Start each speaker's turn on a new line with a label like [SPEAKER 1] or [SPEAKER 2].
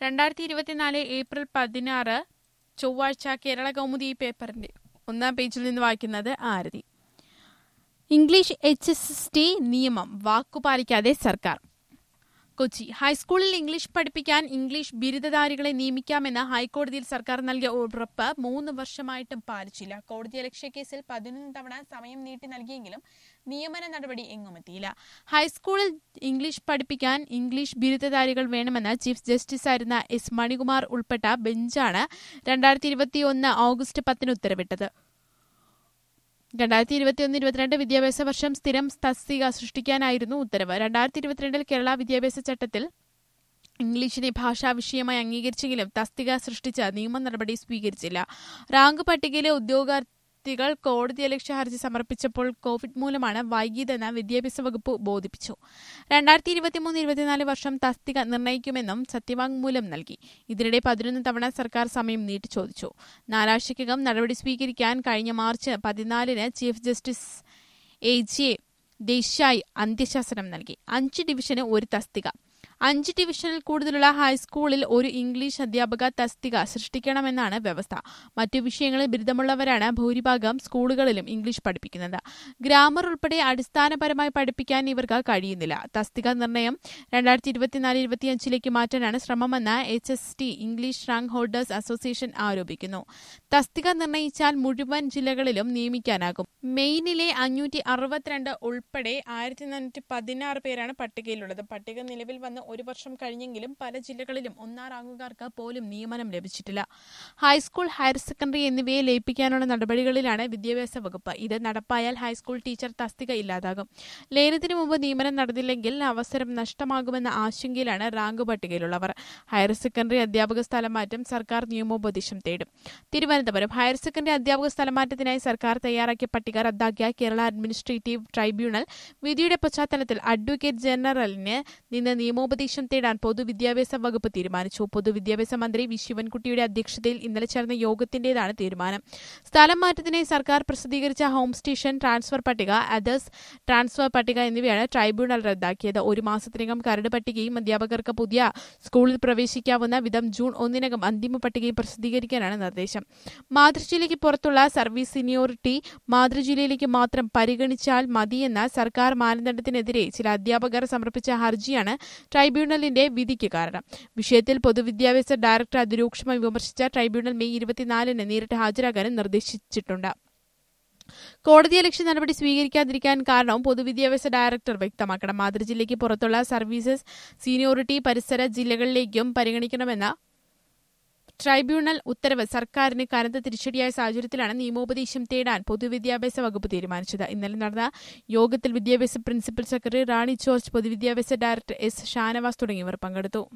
[SPEAKER 1] രണ്ടായിരത്തി ഇരുപത്തിനാല് ഏപ്രിൽ പതിനാറ് ചൊവ്വാഴ്ച കേരള കൗമുദി ഈ പേപ്പറിന്റെ ഒന്നാം പേജിൽ നിന്ന് വായിക്കുന്നത് Aarathi English H S S T നിയമം വാക്കുപാലിക്കാതെ സർക്കാർ കൊച്ചി ഹൈസ്കൂളിൽ ഇംഗ്ലീഷ് പഠിപ്പിക്കാൻ ഇംഗ്ലീഷ് ബിരുദധാരികളെ നിയമിക്കാമെന്ന് ഹൈക്കോടതിയിൽ സർക്കാർ നൽകിയ ഉറപ്പ് മൂന്ന് വർഷമായിട്ടും പാലിച്ചില്ല കോടതി അലക്ഷ്യ കേസിൽ പതിനൊന്ന് തവണ സമയം നീട്ടി നൽകിയെങ്കിലും നിയമന നടപടി എങ്ങുമെത്തിയില്ല ഹൈസ്കൂളിൽ ഇംഗ്ലീഷ് പഠിപ്പിക്കാൻ ഇംഗ്ലീഷ് ബിരുദധാരികൾ വേണമെന്ന് ചീഫ് ജസ്റ്റിസായിരുന്ന എസ് മണികുമാർ ഉൾപ്പെട്ട ബെഞ്ചാണ് രണ്ടായിരത്തി ഇരുപത്തിയൊന്ന് ഓഗസ്റ്റ് പത്തിന് ഉത്തരവിട്ടത് രണ്ടായിരത്തി ഇരുപത്തിയൊന്ന് ഇരുപത്തിരണ്ട് വിദ്യാഭ്യാസ വർഷം സ്ഥിരം തസ്തിക സൃഷ്ടിക്കാനായിരുന്നു ഉത്തരവ് രണ്ടായിരത്തി ഇരുപത്തിരണ്ടിൽ കേരള വിദ്യാഭ്യാസ ചട്ടത്തിൽ ഇംഗ്ലീഷിനെ ഭാഷാ വിഷയമായി അംഗീകരിച്ചെങ്കിലും തസ്തിക സൃഷ്ടിച്ച നിയമ നടപടി സ്വീകരിച്ചില്ല റാങ്ക് പട്ടികയിലെ ഉദ്യോഗാർത്ഥികൾ കോടതി അലക്ഷ്യ ഹർജി സമർപ്പിച്ചപ്പോൾ കോവിഡ് മൂലമാണ് വൈകിയതെന്ന് വിദ്യാഭ്യാസ വകുപ്പ് ബോധിപ്പിച്ചു രണ്ടായിരത്തി ഇരുപത്തിമൂന്ന് ഇരുപത്തിനാല് വർഷം തസ്തിക നിർണ്ണയിക്കുമെന്നും സത്യവാങ്മൂലം നൽകി ഇതിനിടെ പതിനൊന്ന് തവണ സർക്കാർ സമയം നീട്ടി ചോദിച്ചു നാലാഴ്ചയ്ക്കകം നടപടി സ്വീകരിക്കാൻ കഴിഞ്ഞ മാർച്ച് പതിനാലിന് chief justice A J Desai അന്ത്യശാസനം നൽകി അഞ്ച് ഡിവിഷന് ഒരു തസ്തിക അഞ്ച് ഡിവിഷനിൽ കൂടുതലുള്ള ഹൈസ്കൂളിൽ ഒരു ഇംഗ്ലീഷ് അധ്യാപക തസ്തിക സൃഷ്ടിക്കണമെന്നാണ് വ്യവസ്ഥ മറ്റു വിഷയങ്ങളിൽ ബിരുദമുള്ളവരാണ് ഭൂരിഭാഗം സ്കൂളുകളിലും ഇംഗ്ലീഷ് പഠിപ്പിക്കുന്നത് ഗ്രാമർ ഉൾപ്പെടെ അടിസ്ഥാനപരമായി പഠിപ്പിക്കാൻ ഇവർക്ക് കഴിയുന്നില്ല തസ്തിക നിർണ്ണയം രണ്ടായിരത്തി ഇരുപത്തിനാല് ഇരുപത്തിയഞ്ചിലേക്ക് മാറ്റാനാണ് ശ്രമമെന്ന് H S T English rank holders association ആരോപിക്കുന്നു തസ്തിക നിർണ്ണയിച്ചാൽ മുഴുവൻ ജില്ലകളിലും നിയമിക്കാനാകും മെയിനിലെ അഞ്ഞൂറ്റി അറുപത്തിരണ്ട് ഉൾപ്പെടെ ആയിരത്തി നാനൂറ്റി പതിനാറ് പേരാണ് പട്ടികയിലുള്ളത് പട്ടിക നിലവിൽ വന്ന് ഒരു വർഷം കഴിഞ്ഞെങ്കിലും പല ജില്ലകളിലും ഒന്നാം റാങ്കുകാർക്ക് പോലും നിയമനം ലഭിച്ചിട്ടില്ല ഹൈസ്കൂൾ ഹയർ സെക്കൻഡറി എന്നിവയെ ലയിപ്പിക്കാനുള്ള നടപടികളിലാണ് വിദ്യാഭ്യാസ വകുപ്പ് ഇത് നടപ്പായാൽ ഹൈസ്കൂൾ ടീച്ചർ തസ്തിക ഇല്ലാതാകും ലയനത്തിന് മുമ്പ് നിയമനം നടന്നില്ലെങ്കിൽ അവസരം നഷ്ടമാകുമെന്ന ആശങ്കയിലാണ് റാങ്ക് പട്ടികയിലുള്ളവർ ഹയർ സെക്കൻഡറി അധ്യാപക സ്ഥലമാറ്റം സർക്കാർ നിയമോപദേശം തേടും തിരുവനന്തപുരം ഹയർ സെക്കൻഡറി അധ്യാപക സ്ഥലമാറ്റത്തിനായി സർക്കാർ തയ്യാറാക്കിയ പട്ടിക റദ്ദാക്കിയ കേരള അഡ്മിനിസ്ട്രേറ്റീവ് ട്രൈബ്യൂണൽ വിധിയുടെ പശ്ചാത്തലത്തിൽ അഡ്വക്കേറ്റ് ജനറലിന് നിന്ന് നിയമോപദേശം തേടാൻ പൊതുവിദ്യാഭ്യാസ വകുപ്പ് തീരുമാനിച്ചു പൊതുവിദ്യാഭ്യാസ മന്ത്രി വി ശിവൻകുട്ടിയുടെ അധ്യക്ഷതയിൽ ഇന്നലെ ചേർന്ന യോഗത്തിന്റേതാണ് തീരുമാനം സ്ഥലം മാറ്റത്തിനായി സർക്കാർ പ്രസിദ്ധീകരിച്ച ഹോം സ്റ്റേഷൻ ട്രാൻസ്ഫർ പട്ടിക അതേഴ്സ് ട്രാൻസ്ഫർ പട്ടിക എന്നിവയാണ് ട്രൈബ്യൂണൽ റദ്ദാക്കിയത് ഒരു മാസത്തിനകം കരട് പട്ടികയും അധ്യാപകർക്ക് പുതിയ സ്കൂളിൽ പ്രവേശിക്കാവുന്ന വിധം ജൂൺ ഒന്നിനകം അന്തിമ പട്ടികയും പ്രസിദ്ധീകരിക്കാനാണ് നിർദ്ദേശം മാതൃജില്ലയ്ക്ക് പുറത്തുള്ള സർവീസ് സീനിയോറിറ്റി മാതൃജില്ലയിലേക്ക് മാത്രം പരിഗണിച്ചാൽ മതിയെന്ന സർക്കാർ മാനദണ്ഡത്തിനെതിരെ ചില അധ്യാപകർ സമർപ്പിച്ച ഹർജിയാണ് ട്രൈബ്യൂണലിന്റെ വിധിക്ക് കാരണം വിഷയത്തിൽ പൊതുവിദ്യാഭ്യാസ ഡയറക്ടർ അതിരൂക്ഷമായി വിമർശിച്ച ട്രൈബ്യൂണൽ മെയ് ഇരുപത്തിനാലിന് നേരിട്ട് ഹാജരാകാനും നിർദ്ദേശിച്ചിട്ടുണ്ട് കോടതിയലക്ഷ്യ നടപടി സ്വീകരിക്കാതിരിക്കാൻ കാരണം പൊതുവിദ്യാഭ്യാസ ഡയറക്ടർ വ്യക്തമാക്കണം മാതൃജില്ലയ്ക്ക് പുറത്തുള്ള സർവീസസ് സീനിയോറിറ്റി പരിസര ജില്ലകളിലേക്കും പരിഗണിക്കണമെന്ന ട്രൈബ്യൂണൽ ഉത്തരവ് സർക്കാരിന് കനത്ത തിരിച്ചടിയായ സാഹചര്യത്തിലാണ് നിയമോപദേശം തേടാൻ പൊതുവിദ്യാഭ്യാസ വകുപ്പ് തീരുമാനിച്ചത് ഇന്നലെ നടന്ന യോഗത്തിൽ വിദ്യാഭ്യാസ പ്രിൻസിപ്പൽ സെക്രട്ടറി റാണി ജോർജ് പൊതുവിദ്യാഭ്യാസ ഡയറക്ടർ എസ് ഷാനവാസ് തുടങ്ങിയവർ പങ്കെടുത്തു